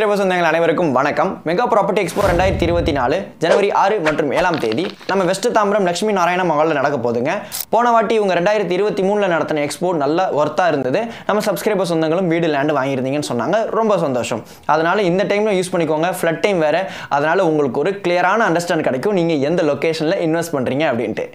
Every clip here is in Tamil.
சப்ஸ்கிரைபர் சொந்தங்கள் அனைவருக்கும் வணக்கம் மெகா ப்ராப்பர்ட்டி எக்ஸ்போ ரெண்டாயிரத்தி இருபத்தி நாலு ஜனவரி ஆறு மற்றும் ஏழாம் தேதி நம்ம வெஸ்ட் தாம்பரம் லட்சுமி நாராயண மகாலில் நடக்க போகுதுங்க போன வாட்டி இவங்க ரெண்டாயிரத்தி இருபத்தி மூணில் நடத்தின எக்ஸ்போ நல்ல ஒர்த்தாக இருந்தது நம்ம சப்ஸ்கிரைபர் சொந்தங்களும் வீடு லேண்டு வாங்கியிருந்தீங்கன்னு சொன்னாங்க ரொம்ப சந்தோஷம் அதனால இந்த டைமில் யூஸ் பண்ணிக்கோங்க ஃப்ளட் டைம் வேறு அதனால உங்களுக்கு ஒரு கிளியரான அண்டர்ஸ்டாண்ட் கிடைக்கும் நீங்கள் எந்த லொக்கேஷனில் இன்வெஸ்ட் பண்ணுறீங்க அப்படின்ட்டு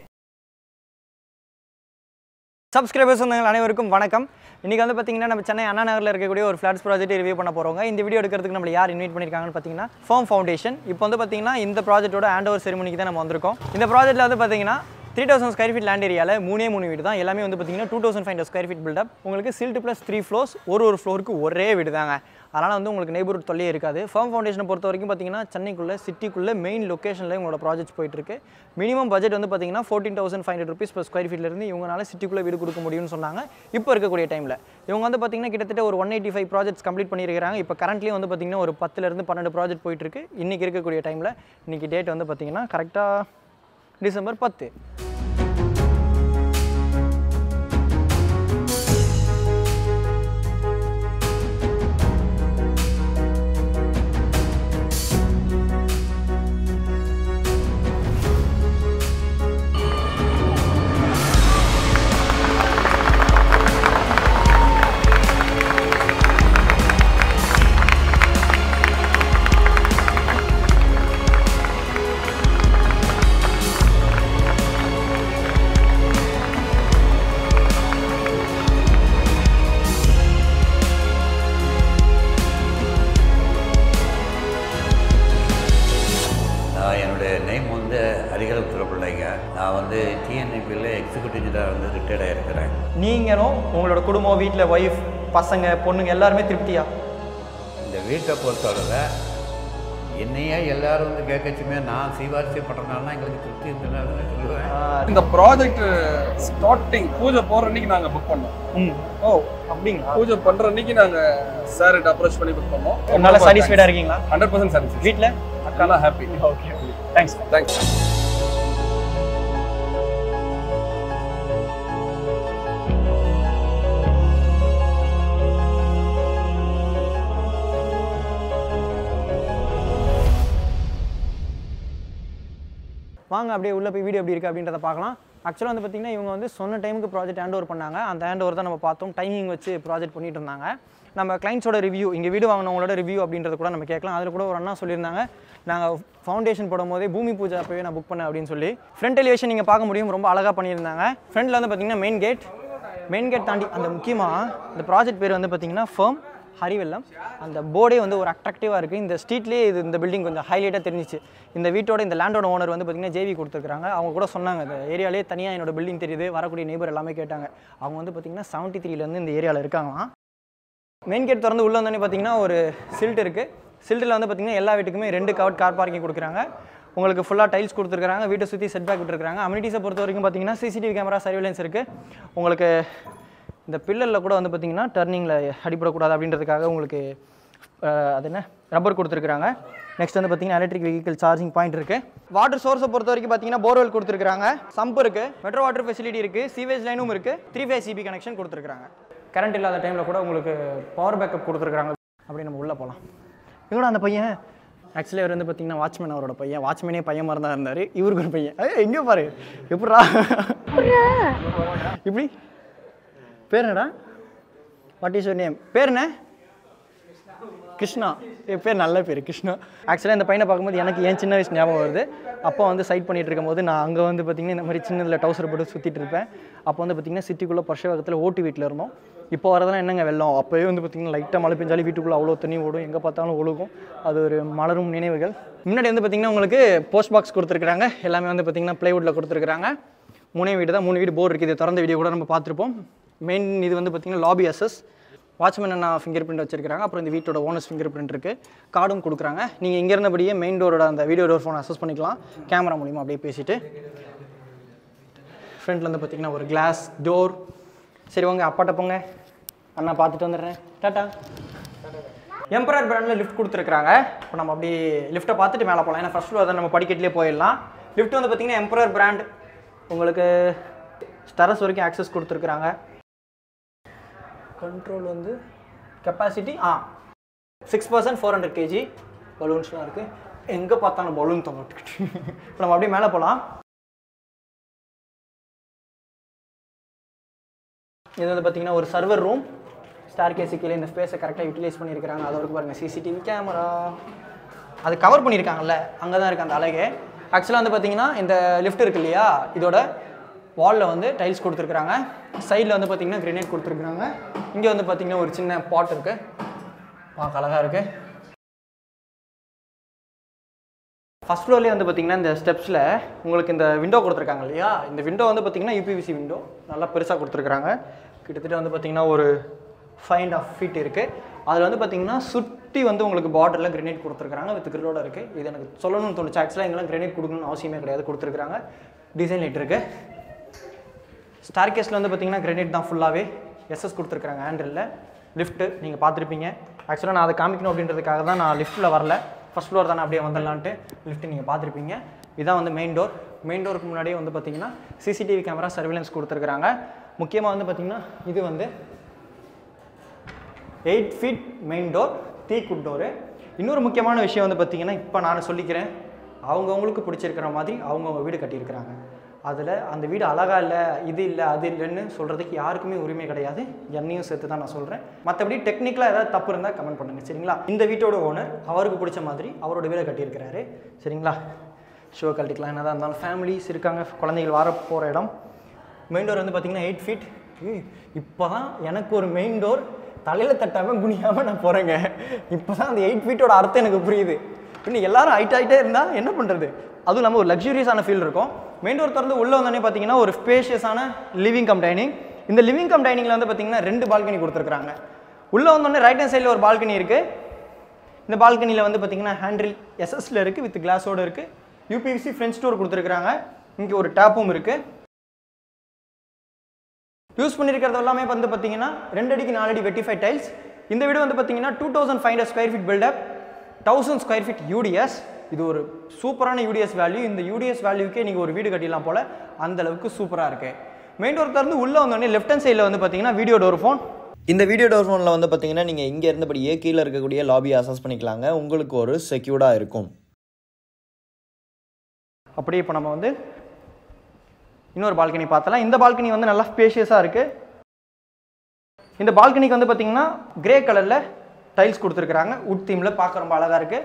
சப்ஸ்கிரைபர்ஸ் சொந்தங்கள் அனைவருக்கும் வணக்கம் இன்றைக்கி வந்து பார்த்தீங்கன்னா நம்ம சென்னை அண்ணா நகரில் இருக்கக்கூடிய ஒரு ஃப்ளாட்ஸ் ப்ராஜெக்ட் ரிவ்யூ பண்ண போகிறோங்க இந்த வீடியோ எடுக்கிறதுக்கு நம்மளை யார் இன்வைட் பண்ணியிருக்காங்கன்னு பார்த்தீங்கன்னா ஃபோம் ஃபவுண்டேஷன் இப்போ வந்து பார்த்தீங்கன்னா இந்த ப்ராஜெக்ட்டோட ஹேண்ட் ஓவர் செரிமனிக்கு தான் நம்ம வந்திருக்கோம் இந்த ப்ராஜெக்ட்டில் வந்து பார்த்தீங்கன்னா three thousand square feet land ஏரியாவில் மூணே மூணு வீடு தான் எல்லாமே வந்து பார்த்தீங்கன்னா two thousand five square feet built up உங்களுக்கு சில்ட் ப்ளஸ் த்ரீ ஃப்ளோர்ஸ் ஒரு ஒரு ஃப்ளோருக்கு ஒரே வீடு தாங்க அதனால் வந்து உங்களுக்கு நெய்பர்ஹுட் தொல்லையே இருக்காது ஃபர்ம் ஃபவுண்டேஷனை பொறுத்த வரைக்கும் பார்த்தீங்கன்னா சென்னைக்குள்ளே சிட்டிக்குள்ளே மெயின் லொக்கேஷனில் உங்களோட ப்ராஜெக்ட்ஸ் போயிட்டுருக்கு மினிமம் பட்ஜெட் வந்து பார்த்தீங்கன்னா fourteen thousand five hundred rupees per square ஃபீட்லேருந்து இவங்களால சிட்டிக்குள்ளே வீடு கொடுக்க முடியும்னு சொன்னாங்க இப்போ இருக்கக்கூடிய டைமில் இவங்க வந்து பார்த்தீங்கன்னா கிட்டத்தட்ட ஒரு one eighty five projects complete பண்ணியிருக்காங்க இப்போ கரண்ட்லேயும் வந்து பார்த்தீங்கன்னா ஒரு பத்துலேருந்து பன்னெண்டு ப்ராஜெக்ட் போயிட்டுருக்கு இன்றைக்கி இருக்கக்கூடிய டைமில் இன்றைக்கி டேட் வந்து பார்த்தீங்கன்னா கரெக்டாக டிசம்பர் பத்து நான் என்னுடைய நேம் வந்து அரிகல் பிள்ளைங்க நான் வந்து டிஎன்ஐபியில் எக்ஸிக்யூட்டிவ் இன்ஜினியர் வந்து ரிட்டையர்ட் ஆகிருக்கிறேன் நீங்களும் உங்களோட குடும்பம் வீட்டில் ஒய்ஃப் பசங்க பொண்ணுங்க எல்லாருமே திருப்தியா இந்த வீட்டை பொறுத்தவரை என்னையே எல்லாரும் வந்து கேட்கச்சுமே நான் சிபாரிசு பண்ணுறதுனால தான் எங்களுக்கு திருப்தி இருந்ததுனால சொல்லுவேன் இந்த ப்ராஜெக்ட் ஸ்டார்டிங் பூஜை போற அன்னைக்கு நாங்க புக் பண்ணோம் ம் ஓ அப்படிங்களா பூஜை பண்ற அன்னைக்கு நாங்க சார் அப்ரோச் பண்ணி புக் பண்ணோம் நல்ல சாட்டிஸ்ஃபைடாக இருக்கீங்களா ஹண்ட்ரட் பர்சன்ட் சாட்டிஸ்ஃபை வீட்டில் அக்காலாம் ஹாப்பி ஓகே தேங்க்ஸ் தேங்க்ஸ் வாங்க அப்படியே உள்ளே போய் வீடியோ எப்படி இருக்குது அப்படின்றத பார்க்கலாம் ஆக்சுவலாக வந்து பார்த்தீங்கன்னா இவங்க வந்து சொன்ன டைமுக்கு ப்ராஜெக்ட் ஹேண்ட் ஓவர் பண்ணாங்க அந்த ஹேண்ட் ஓவர் தான் நம்ம பார்த்தோம் டைமிங் வச்சு ப்ராஜெக்ட் பண்ணிட்டு இருந்தாங்க நம்ம கிளைண்ட்ஸோட ரிவ்யூ இங்கே வீடு வாங்கினவங்களோட ரிவ்யூ அப்படின்றத கூட நம்ம கேட்கலாம் அதில் கூட ஒரு அண்ணா சொல்லியிருந்தாங்க நாங்கள் ஃபவுண்டேஷன் போடும் போதே பூமி பூஜை அப்போவே நான் புக் பண்ணேன் அப்படின்னு சொல்லி ஃப்ரண்ட் எலிவேஷன் நீங்கள் பார்க்க முடியும் ரொம்ப அழகாக பண்ணியிருந்தாங்க ஃப்ரண்ட்டில் வந்து பார்த்தீங்கன்னா மெயின் கேட் மெயின் கேட் தாண்டி அந்த முக்கியமாக இந்த ப்ராஜெக்ட் பேர் வந்து பார்த்தீங்கன்னா ஃபர்ம் ஹரிவெல்லம் அந்த போர்டே வந்து ஒரு அட்ராக்டிவாக இருக்குது இந்த ஸ்ட்ரீட்லேயே இது இந்த பில்டிங் கொஞ்சம் ஹைலைட்டாக தெரிஞ்சிச்சு இந்த வீட்டோட இந்த லேண்டோட ஓனர் வந்து பார்த்திங்கன்னா ஜேவி கொடுத்துருக்காங்க அவங்க கூட சொன்னாங்க இந்த ஏரியாலே தனியாக என்னோட பில்டிங் தெரியுது வரக்கூடிய நெய்பர் எல்லாமே கேட்டாங்க அவங்க வந்து பார்த்திங்கன்னா செவன்ட்டி த்ரீலேருந்து இந்த ஏரியாவில் இருக்காங்களாம் மெயின் கேட் திறந்து உள்ளே வந்தோடனே பார்த்தீங்கன்னா ஒரு சில்ட் இருக்குது சில்ட்டில் வந்து பார்த்திங்கன்னா எல்லா வீட்டுக்குமே ரெண்டு கவர்ட் கார் பார்க்கிங் கொடுக்குறாங்க உங்களுக்கு ஃபுல்லாக டைல்ஸ் கொடுத்துருக்காங்க வீட்டை சுற்றி செட் பேக் விட்டுருக்காங்க அம்யூனிட்டிஸை பொறுத்த வரைக்கும் பார்த்தீங்கன்னா சிசிடிவி கேமரா சர்வேலன்ஸ் இருக்குது உங்களுக்கு இந்த பில்லரில் கூட வந்து பார்த்தீங்கன்னா டர்னிங்கில் அடிபடக்கூடாது அப்படின்றதுக்காக உங்களுக்கு அஹ், அது என்ன ரப்பர் கொடுத்துருக்காங்க நெக்ஸ்ட் வந்து பார்த்தீங்கன்னா எலக்ட்ரிக் வெஹிக்கிள் சார்ஜிங் பாயிண்ட் இருக்குது வாட்டர் சோர்ஸை பொறுத்த வரைக்கும் பார்த்தீங்கன்னா போர்வெல் கொடுத்துருக்காங்க சம்ப் இருக்குது மெட்ரோ வாட்டர் ஃபெசிலிட்டி இருக்குது சீவேஜ் லைனும் இருக்குது த்ரீ ஃபேஸ் சிபி கனெக்ஷன் கொடுத்துருக்காங்க கரண்ட் இல்லாத டைமில் கூட உங்களுக்கு பவர் பேக்கப் கொடுத்துருக்காங்க அப்படி நம்ம உள்ளே போகலாம் இவங்களோட அந்த பையன் ஆக்சுவலி அவர் வந்து பார்த்தீங்கன்னா வாட்ச்மேன் அவரோட பையன் வாட்ச்மேனே பையன் மாதிரி தான் இருந்தார் இவருக்கு ஒரு பையன் ஏய் எங்கே பாரு எப்படா இப்படி பேர் என்னடா வாட் இஸ் யுவர் நேம் பேர் என்ன கிருஷ்ணா என் பேர் நல்ல பேர் கிருஷ்ணா ஆக்சுவலாக இந்த பையனை பார்க்கும்போது எனக்கு என் சின்ன வயசு ஞாபகம் வருது அப்போ வந்து சைட் பண்ணிட்டு இருக்கும்போது நான் அங்கே வந்து பார்த்திங்கன்னா இந்த மாதிரி சின்னதில் டவுசர் போட்டு சுற்றிட்டு இருப்பேன் அப்போ வந்து பார்த்திங்கன்னா சிட்டிக்குள்ளே பர்ஷவகத்தில் ஓட்டு வீட்டில் இருந்தோம் இப்போ வரதெல்லாம் என்னங்க வெள்ளம் அப்போவே வந்து பார்த்திங்கன்னா லைட்டாக மழை பெஞ்சாலும் வீட்டுக்குள்ளே அவ்வளோ தண்ணி ஓடும் எங்கே பார்த்தாலும் ஒழுகும் அது ஒரு மலரும் நினைவுகள் முன்னாடி வந்து பார்த்திங்கன்னா உங்களுக்கு போஸ்ட் பாக்ஸ் கொடுத்துருக்குறாங்க எல்லாமே வந்து பார்த்திங்கன்னா ப்ளைவுட்டில் கொடுத்துருக்குறாங்க மூணே வீடு தான் மூணு வீடு போர் இருக்குது இது திறந்த வீடியோ கூட நம்ம பார்த்துருப்போம் மெயின் இது வந்து பார்த்திங்கன்னா லாபி அசஸ் வாட்ச்மேன் அண்ணா ஃபிங்கர் பிரிண்ட் வச்சிருக்காங்க அப்புறம் இந்த வீட்டோட ஓனர்ஸ் ஃபிங்கர் பிரிண்ட் இருக்குது கார்டும் கொடுக்குறாங்க நீங்கள் இங்கே இருந்தபடியே மெயின் டோரோட அந்த வீடியோ டோர் ஃபோன் அசஸ் பண்ணிக்கலாம் கேமரா மூலிமா அப்படியே பேசிட்டு ஃப்ரண்ட்டில் வந்து பார்த்தீங்கன்னா ஒரு கிளாஸ் டோர் சரி வாங்க அப்பாட்ட போங்க அண்ணா பார்த்துட்டு வந்துடுறேன் டாட்டா எம்பரர் பிராண்டில் லிஃப்ட் கொடுத்துருக்காங்க இப்போ நம்ம அப்படி லிஃப்ட்டை பார்த்துட்டு மேலே போகலாம் ஏன்னா ஃபர்ஸ்ட் ஃப்ளோர் தான் நம்ம படிக்கட்டிலே போயிடலாம் லிஃப்ட் வந்து பார்த்தீங்கன்னா எம்பரர் பிராண்ட் உங்களுக்கு ஸ்டரஸ் வரைக்கும் ஆக்சஸ் கொடுத்துருக்குறாங்க கண்ட்ரோல் வந்து capacity ah six percent four hundred KG பலூன்ஸ்லாம் இருக்குது எங்கே பார்த்தாலும் பலூன் தொங்கிட்டு இப்போ நம்ம அப்படியே மேலே போகலாம் இது வந்து பார்த்தீங்கன்னா ஒரு சர்வர் ரூம் ஸ்டார் கேஸு கீழே இந்த ஸ்பேஸை கரெக்டாக யூட்டிலைஸ் பண்ணியிருக்காங்க அதை வரைக்கும் பாருங்கள் சிசிடிவி கேமரா அது கவர் பண்ணியிருக்காங்கல்ல அங்கே தான் இருக்குது அந்த அழகே ஆக்சுவலாக வந்து பார்த்தீங்கன்னா இந்த லிஃப்ட் இருக்கு இல்லையா இதோட வாலில் வந்து டைல்ஸ் கொடுத்துருக்குறாங்க சைடில் வந்து பார்த்தீங்கன்னா கிரெனேட் கொடுத்துருக்குறாங்க இங்கே வந்து பார்த்தீங்கன்னா ஒரு சின்ன பாட் இருக்குது பார்க்க அழகாக இருக்குது ஃபஸ்ட் ஃப்ளோர்லேயே வந்து பார்த்தீங்கன்னா இந்த ஸ்டெப்ஸில் உங்களுக்கு இந்த விண்டோ கொடுத்துருக்காங்க இல்லையா இந்த விண்டோ வந்து பார்த்தீங்கன்னா யூபிவிசி விண்டோ நல்லா பெருசாக கொடுத்துருக்குறாங்க கிட்டத்தட்ட வந்து பார்த்தீங்கன்னா ஒரு ஃபைவ் அண்ட் ஆஃப் ஃபீட் இருக்குது அதில் வந்து பார்த்தீங்கன்னா சுற்றி வந்து உங்களுக்கு பார்டரில் கிரெனேட் கொடுத்துருக்காங்க வித் கிரிலோட இருக்குது இது எனக்கு சொல்லணும்னு தோணுச்சு ஆக்சுவலாக எங்கெல்லாம் கிரெனேட் கொடுக்கணும்னு அவசியமே கிடையாது கொடுத்துருக்காங்க டிசைன் லைட் இருக்குது ஸ்டார் கேஸில் வந்து பார்த்தீங்கன்னா கிரெனேட் தான் ஃபுல்லாகவே எஸ்எஸ் கொடுத்துருக்காங்க ஹேண்டில் லிஃப்ட்டு நீங்கள் பார்த்துருப்பீங்க ஆக்சுவலாக நான் அதை காமிக்கணும் அப்படின்றதுக்காக தான் நான் லிஃப்ட்டில் வரல ஃபஸ்ட் ஃப்ளோர் தானே அப்படியே வந்துடலான்ட்டு லிஃப்ட்டு நீங்கள் பார்த்துருப்பீங்க இதான் வந்து மெயின் டோர் மெயின் டோருக்கு முன்னாடியே வந்து பார்த்தீங்கன்னா சிசிடிவி கேமரா சர்வேலன்ஸ் கொடுத்துருக்குறாங்க முக்கியமாக வந்து பார்த்தீங்கன்னா இது வந்து eight feet main door teak wood door இன்னொரு முக்கியமான விஷயம் வந்து பார்த்தீங்கன்னா இப்போ நான் சொல்லிக்கிறேன் அவங்கவுங்களுக்கு பிடிச்சிருக்கிற மாதிரி அவங்கவுங்க வீடு கட்டியிருக்கிறாங்க அதில் அந்த வீடு அழகா இல்லை இது இல்லை அது இல்லைன்னு சொல்கிறதுக்கு யாருக்குமே உரிமை கிடையாது என்னையும் சேர்த்து தான் நான் சொல்கிறேன் மற்றபடி டெக்னிக்கலாக ஏதாவது தப்பு இருந்தால் கமெண்ட் பண்ணுங்கள் சரிங்களா இந்த வீட்டோட ஓனர் அவருக்கு பிடிச்ச மாதிரி அவரோட வீடை கட்டியிருக்கிறாரு சரிங்களா ஷோ கழட்டிக்கலாம் என்னதான் இருந்தாலும் ஃபேமிலிஸ் இருக்காங்க குழந்தைகள் வர போகிற இடம் மெயின் டோர் வந்து பார்த்தீங்கன்னா எயிட் ஃபீட் இப்போ தான் எனக்கு ஒரு மெயின் டோர் தலையில் தட்டாமல் குனியாமல் நான் போகிறேங்க இப்போ தான் அந்த எயிட் ஃபீட்டோட அர்த்தம் எனக்கு புரியுது இன்னும் எல்லாரும் ஹைட் ஆகிட்டே இருந்தால் என்ன பண்ணுறது அதுவும் இல்லாமல் ஒரு லக்ஸூரியஸான ஃபீல் இருக்கும் மெயின் டோர் திறந்து உள்ளே வந்தோடனே பார்த்தீங்கன்னா ஒரு ஸ்பேஷியஸான லிவிங் கம் டைனிங் இந்த லிவிங் கம் டைனிங்கில் வந்து பார்த்தீங்கன்னா ரெண்டு பால்கனி கொடுத்துருக்காங்க உள்ளே வந்தோடனே ரைட் ஹேண்ட் சைடில் ஒரு பால்கனி இருக்குது இந்த பால்கனியில் வந்து பார்த்தீங்கன்னா ஹேண்டில் எஸ்எஸ்ல இருக்குது வித் கிளாஸோடு இருக்குது யூபிவிசி ஃப்ரெஞ்ச் டோர் கொடுத்துருக்காங்க இங்கே ஒரு டேப்பும் இருக்குது யூஸ் பண்ணியிருக்கிறது எல்லாமே வந்து பார்த்தீங்கன்னா ரெண்டு அடிக்கு நாலு அடி வெட்டிஃபை டைல்ஸ் இந்த வீடு வந்து பார்த்தீங்கன்னா two thousand five hundred square feet built up thousand square feet UDS இது ஒரு சூப்பரான யூடிஎஸ் வேல்யூ இந்த யூடிஎஸ் வேல்யூக்கே நீங்கள் ஒரு வீடு கட்டிடலாம் போல் அந்த அளவுக்கு சூப்பராக இருக்கு மெயின் டோர் திறந்து உள்ளே வந்தோடனே லெஃப்ட் ஹேண்ட் சைடில் வந்து பார்த்தீங்கன்னா வீடியோ டோர் ஃபோன் இந்த வீடியோ டோர் ஃபோனில் வந்து பார்த்தீங்கன்னா நீங்கள் இங்கே இருந்தபடியே கீழே இருக்கக்கூடிய லாபியை அசஸ் பண்ணிக்கலாங்க உங்களுக்கு ஒரு செக்யூர்டாக இருக்கும் அப்படியே இப்போ நம்ம வந்து இன்னொரு பால்கனி பார்த்தலாம் இந்த பால்கனி வந்து நல்லா ஸ்பேஷியஸாக இருக்குது இந்த பால்கனிக்கு வந்து பார்த்தீங்கன்னா கிரே கலரில் டைல்ஸ் கொடுத்துருக்குறாங்க உட் தீமில் பார்க்க ரொம்ப அழகாக இருக்குது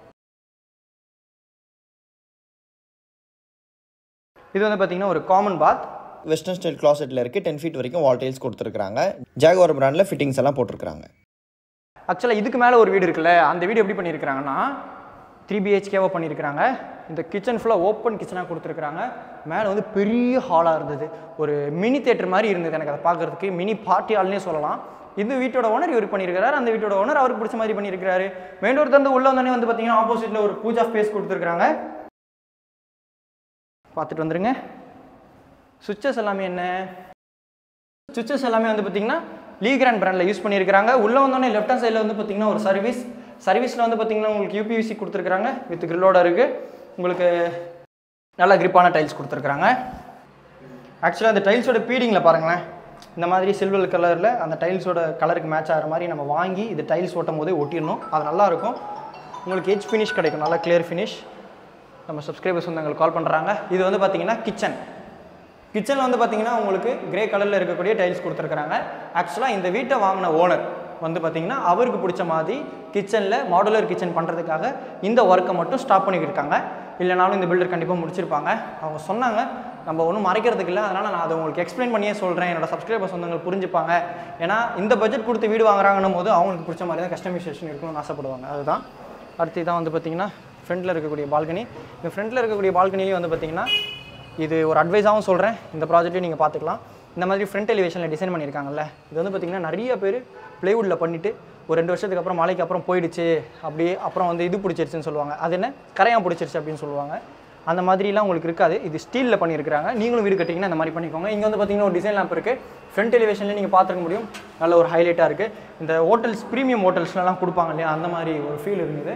இது வந்து பார்த்தீங்கன்னா ஒரு காமன் பாத் வெஸ்டர்ன் ஸ்டைல் கிளாசெட்டில் இருக்குது டென் ஃபீட் வரைக்கும் வால் டைல்ஸ் கொடுத்துருக்காங்க ஜாகுவார் பிராண்டில் ஃபிட்டிங்ஸ் எல்லாம் போட்டிருக்காங்க ஆக்சுவலாக இதுக்கு மேலே ஒரு வீடு இருக்குல்ல அந்த வீடு எப்படி பண்ணியிருக்கிறாங்கன்னா த்ரீ பிஹெச்கேவாக பண்ணியிருக்கிறாங்க இந்த கிச்சன் ஃபுல்லாக ஓப்பன் கிச்சனாக கொடுத்துருக்குறாங்க மேலே வந்து பெரிய ஹாலாக இருந்தது ஒரு மினி தேட்டர் மாதிரி இருந்தது எனக்கு அதை பார்க்குறதுக்கு மினி பார்ட்டி ஹால்னே சொல்லலாம் இது வீட்டோட ஓனர் இவர் பண்ணியிருக்கிறாரு அந்த வீட்டோட ஓனர் அவருக்கு பிடிச்ச மாதிரி பண்ணியிருக்கிறாரு மெயின் டோர் தந்து உள்ளே வந்தோடனே வந்து பார்த்தீங்கன்னா ஆப்போசிட்டில் ஒரு பூஜா ஸ்பேஸ் கொடுத்துருக்குறாங்க பார்த்துட்டு வந்துருங்க சுவிட்சஸ் எல்லாமே என்ன சுவிட்சஸ் எல்லாமே வந்து பார்த்தீங்கன்னா லீக்ராண்ட் பிராண்டில் யூஸ் பண்ணியிருக்காங்க உள்ளே வந்தோடனே லெஃப்ட் ஹேண்ட் சைடில் வந்து பார்த்தீங்கன்னா ஒரு சர்வீஸ் சர்வீஸில் வந்து பார்த்தீங்கன்னா உங்களுக்கு யூபிவிசி கொடுத்துருக்காங்க வித் கிரில்லோட இருக்குது உங்களுக்கு நல்ல கிரிப்பான டைல்ஸ் கொடுத்துருக்காங்க ஆக்சுவலாக அந்த டைல்ஸோட பீடிங்கில் பாருங்களேன் இந்த மாதிரி சில்வர் கலரில் அந்த டைல்ஸோட கலருக்கு மேட்ச் ஆகிற மாதிரி நம்ம வாங்கி இது டைல்ஸ் ஓட்டும் போதே ஒட்டிடணும் அது நல்லாயிருக்கும் உங்களுக்கு எஜ் ஃபினிஷ் கிடைக்கும் நல்லா கிளியர் ஃபினிஷ் நம்ம சப்ஸ்கிரைபர்ஸ் வந்து எங்களுக்கு கால் பண்ணுறாங்க இது வந்து பார்த்தீங்கன்னா கிச்சன் கிச்சனில் வந்து பார்த்தீங்கன்னா உங்களுக்கு கிரே கலரில் இருக்கக்கூடிய டைல்ஸ் கொடுத்துருக்காங்க ஆக்சுவலாக இந்த வீட்டை வாங்கின ஓனர் வந்து பார்த்தீங்கன்னா அவருக்கு பிடிச்ச மாதிரி கிச்சனில் மாடுலர் கிச்சன் பண்ணுறதுக்காக இந்த ஒர்க்கை மட்டும் ஸ்டாப் பண்ணிக்கிட்டு இருக்காங்க இல்லைனாலும் இந்த பில்டர் கண்டிப்பாக முடிச்சிருப்பாங்க அவங்க சொன்னாங்க நம்ம ஒன்றும் மறைக்கிறதுக்கு இல்லை அதனால் நான் அதை உங்களுக்கு எக்ஸ்பிளைன் பண்ணியே சொல்கிறேன் என்னோட சப்ஸ்கிரைபர்ஸ் வந்து உங்களுக்கு புரிஞ்சுப்பாங்க ஏன்னா இந்த பட்ஜெட் கொடுத்து வீடு வாங்குறாங்கன்னும் போது அவங்களுக்கு பிடிச்ச மாதிரி தான் கஸ்டமைசேஷன் இருக்கணும்னு ஆசைப்படுவாங்க அதுதான் அடுத்து தான் வந்து பார்த்தீங்கன்னா ஃப்ரண்ட்டில் இருக்கக்கூடிய பால்கனி இந்த ஃப்ரண்ட்டில் இருக்கக்கூடிய பால்கனிலையும் வந்து பார்த்தீங்கன்னா இது ஒரு அட்வைஸாகவும் சொல்கிறேன் இந்த ப்ராஜெக்ட்டையும் நீங்கள் பார்த்துக்கலாம் இந்த மாதிரி ஃப்ரண்ட் எலிவேஷனில் டிசைன் பண்ணியிருக்காங்கல்ல இது வந்து பார்த்திங்கன்னா நிறைய பேர் ப்ளைவுட்டில் பண்ணிவிட்டு ஒரு ரெண்டு வருஷத்துக்கு அப்புறம் மலைக்கு அப்புறம் போயிடுச்சு அப்படியே அப்புறம் வந்து இது பிடிச்சிருச்சுன்னு சொல்லுவாங்க அது என்ன கரையான் பிடிச்சிருச்சு அப்படின்னு சொல்லுவாங்க அந்த மாதிரிலாம் உங்களுக்கு இருக்காது இது ஸ்டீலில் பண்ணியிருக்காங்க நீங்களும் வீடு கட்டிங்கன்னா இந்த மாதிரி பண்ணிக்கோங்க இங்கே வந்து பார்த்தீங்கன்னா ஒரு டிசைன் லேம்ப் இருக்குது ஃப்ரண்ட் எலிவேஷனில் நீங்கள் பார்த்துக்க முடியும் நல்ல ஒரு ஹைலைட்டாக இருக்குது இந்த ஹோட்டல்ஸ் ப்ரீமியம் ஹோட்டல்ஸ்லாம் கொடுப்பாங்க இல்லையா அந்த மாதிரி ஒரு ஃபீல் இருந்தது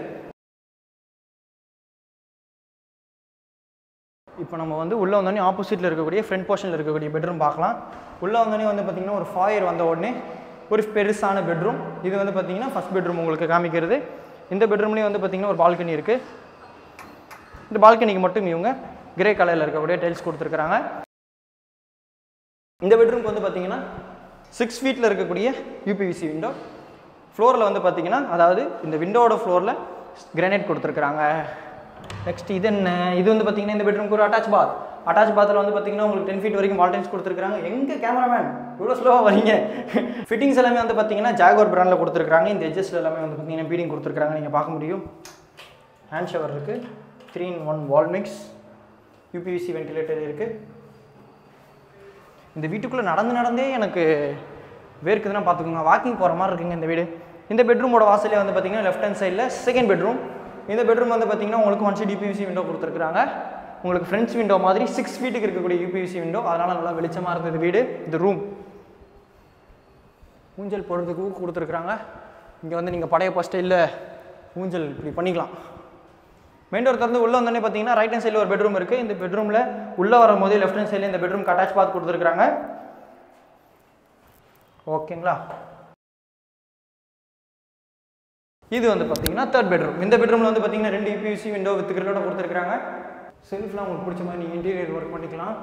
இப்போ நம்ம வந்து உள்ளே வந்தோடனே ஆப்போசிட்டில் இருக்கக்கூடிய ஃப்ரண்ட் போர்ஷனில் இருக்கக்கூடிய பெட்ரூம் பார்க்கலாம் உள்ளே வந்தோடனே வந்து பார்த்திங்கன்னா ஒரு ஃபாயர் வந்த உடனே ஒரு பெருசான பெட்ரூம் இது வந்து பார்த்தீங்கன்னா ஃபஸ்ட் பெட்ரூம் உங்களுக்கு காமிக்கிறது இந்த பெட்ரூம்லேயும் வந்து பார்த்தீங்கன்னா ஒரு பால்கனி இருக்குது இந்த பால்கனிக்கு மட்டும் இவங்க கிரே கலரில் இருக்கக்கூடிய டைல்ஸ் கொடுத்துருக்குறாங்க இந்த பெட்ரூம்க்கு வந்து பார்த்தீங்கன்னா சிக்ஸ் ஃபீட்டில் இருக்கக்கூடிய யூபிவிசி விண்டோ ஃப்ளோரில் வந்து பார்த்தீங்கன்னா அதாவது இந்த விண்டோவோட ஃப்ளோரில் கிரானைட் கொடுத்துருக்குறாங்க நெக்ஸ்ட் இது என்ன இது வந்து பார்த்தீங்கன்னா இந்த பெட்ரூம்க்கு ஒரு அட்டாச் பாத் அட்டாச் பாத்தில் வந்து பார்த்தீங்கன்னா உங்களுக்கு டென் ஃபீட் வரைக்கும் வால்டைன்ஸ் கொடுத்துருக்காங்க எங்கே கேமராமேன் இவ்வளோ ஸ்லோவாக வரீங்க ஃபிட்டிங்ஸ் எல்லாமே வந்து பார்த்தீங்கன்னா ஜாகோர் பிராண்டில் கொடுத்துருக்காங்க இந்த எட்ஜஸ்ல எல்லாமே வந்து பார்த்தீங்கன்னா பீடிங் கொடுத்துருக்காங்க நீங்கள் பார்க்க முடியும் ஹேண்ட் ஷவர் இருக்குது three in one wall mix UPVC ventilator இருக்குது இந்த வீட்டுக்குள்ளே நடந்து நடந்தே எனக்கு வேர்க்குதுன்னா பார்த்துக்கோங்க வாக்கிங் போகிற மாதிரி இருக்குங்க இந்த வீடு இந்த பெட்ரூமோட வாசலே வந்து பார்த்தீங்கன்னா லெஃப்ட் ஹேண்ட் சைடில் செகண்ட் பெட்ரூம் இந்த பெட்ரூம் வந்து பார்த்தீங்கன்னா உங்களுக்கு ஒன் சைடு யூபிவிசி விண்டோ கொடுத்துருக்காங்க உங்களுக்கு ஃப்ரெண்ட்ஸ் விண்டோ மாதிரி சிக்ஸ் ஃபீட்டுக்கு இருக்கக்கூடிய யூபிவிசி விண்டோ அதனால் நல்லா வெளிச்சமாக இருந்தது வீடு இது ரூம் ஊஞ்சல் போடுறதுக்கு ஊக்கு கொடுத்துருக்குறாங்க இங்கே வந்து நீங்கள் படையப்பா ஸ்டைலில் ஊஞ்சல் இப்படி பண்ணிக்கலாம் மெயின் டோர் திறந்து உள்ளே வந்தோடனே பார்த்தீங்கன்னா ரைட் ஹேண்ட் சைடில் ஒரு பெட்ரூம் இருக்குது இந்த பெட்ரூமில் உள்ளே வரும்போது லெஃப்ட் ஹேண்ட் சைடில் இந்த பெட்ரூம் அட்டாச் பாத் கொடுத்துருக்குறாங்க ஓகேங்களா இது வந்து பார்த்தீங்கன்னா தேர்ட் பெட்ரூம் இந்த பெட்ரூமில் வந்து பார்த்தீங்கன்னா ரெண்டு யூபியூசி விண்டோ வித் கிரிலோட கொடுத்துருக்காங்க செல்ஃப்லாம் உங்களுக்கு பிடிச்ச மாதிரி நீங்கள் இன்டீரியர் ஒர்க் பண்ணிக்கலாம்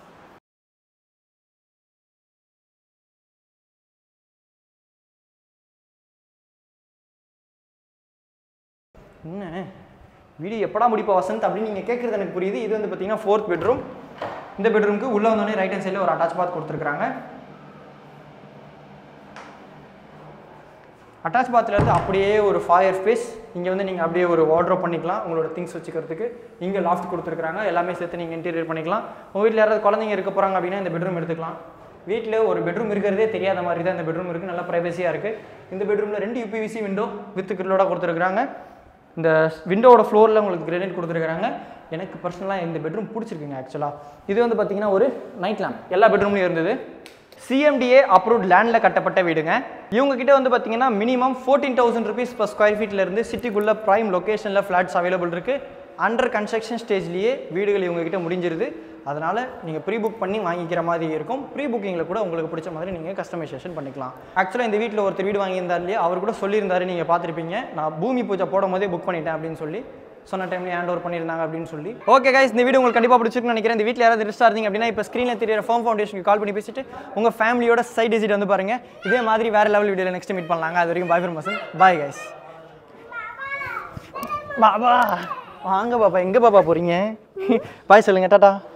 என்ன வீடியோ எப்படா முடிப்பா வசந்த் அப்படின்னு நீங்கள் கேட்குறது எனக்கு புரியுது இது வந்து பார்த்தீங்கன்னா ஃபோர்த் பெட்ரூம் இந்த பெட்ரூமுக்கு உள்ளே வந்தோடனே ரைட் ஹேண்ட் சைடில் ஒரு அட்டாச் பாத் கொடுத்துருக்காங்க அட்டாச் பாத்லேருந்து அப்படியே ஒரு ஃபாயர் ஸ்பேஸ் இங்கே வந்து நீங்கள் அப்படியே ஒரு வார்ட்ரோப் பண்ணிக்கலாம் உங்களோட திங்ஸ் வச்சுக்கிறதுக்கு இங்கே லாஃப்ட் கொடுத்துருக்காங்க எல்லாமே சேர்த்து நீங்கள் இன்டீரியர் பண்ணிக்கலாம் உங்கள் வீட்டில் யாராவது குழந்தைங்க இருக்க போகிறாங்க அப்படின்னா இந்த பெட்ரூம் எடுத்துக்கலாம் வீட்டில் ஒரு பெட்ரூம் இருக்கிறதே தெரியாத மாதிரி தான் இந்த பெட்ரூம் இருக்குது நல்லா ப்ரைவசியாக இருக்குது இந்த பெட்ரூமில் ரெண்டு யூபிவிசி விண்டோ வித் கிரிலோட கொடுத்துருக்காங்க இந்த விண்டோவோட ஃப்ளோரில் உங்களுக்கு கிரேனைட் கொடுத்துருக்காங்க எனக்கு பர்சனலாக இந்த பெட்ரூம் பிடிச்சிருக்குங்க ஆக்சுவலாக இது வந்து பார்த்தீங்கன்னா ஒரு நைட் லேம்ப் எல்லா பெட்ரூம்லையும் இருந்தது சிஎம்டிஏ அப்ரூவ்ட் லேண்டில் கட்டப்பட்ட வீடுங்க இவங்க கிட்ட வந்து பார்த்தீங்கன்னா minimum fourteen thousand rupees per square ஃபீட்ல இருந்து சிட்டிக்குள்ள ப்ரைம் லொகேஷனில் ஃப்ளாட்ஸ் அவைலபிள் இருக்கு அண்டர் கன்ஸ்ட்ரக்ஷன் ஸ்டேஜ்லேயே வீடுகள் இவங்க கிட்ட முடிஞ்சிருது அதனால நீங்கள் ப்ரீ புக் பண்ணி வாங்கிக்கிற மாதிரி இருக்கும் ப்ரீ புக்கிங்கில் கூட உங்களுக்கு பிடிச்ச மாதிரி நீங்கள் கஸ்டமைசேஷன் பண்ணிக்கலாம் ஆக்சுவலாக இந்த வீட்டில் ஒருத்தர் வீடு வாங்கியிருந்தார் இல்லையா அவர் கூட சொல்லியிருந்தாரு நீங்கள் பார்த்துருப்பீங்க நான் பூமி பூஜை போடும் போதே புக் பண்ணிட்டேன் அப்படின்னு சொல்லி சொன்ன டைம்ல ஹேண்ட் ஓவர் பண்ணியிருந்தாங்க அப்படின்னு சொல்லி ஓகே கைஸ் இந்த வீடியோ உங்களுக்கு கண்டிப்பாக பிடிச்சிருக்குன்னு நினைக்கிறேன் இந்த வீட்டில் யாராவது இன்ட்ரெஸ்டாக இருந்தீங்க அப்படின்னா இப்போ ஸ்க்ரீனில் தெரியிற ஃபார்ம் ஃபவுண்டேஷனுக்கு கால் பண்ணி பேசிட்டு உங்கள் ஃபேமிலியோட சைட் விசிட் வந்து பாருங்க இதே மாதிரி வேற லெவல் வீடியோவில் நெக்ஸ்ட் மீட் பண்ணலாங்க அது வரைக்கும் பாய் ஃபார் மசன் பாய் கைஸ் பாபா வாங்க பாப்பா எங்கே பாப்பா போறீங்க பாய் சொல்லுங்க டாட்டா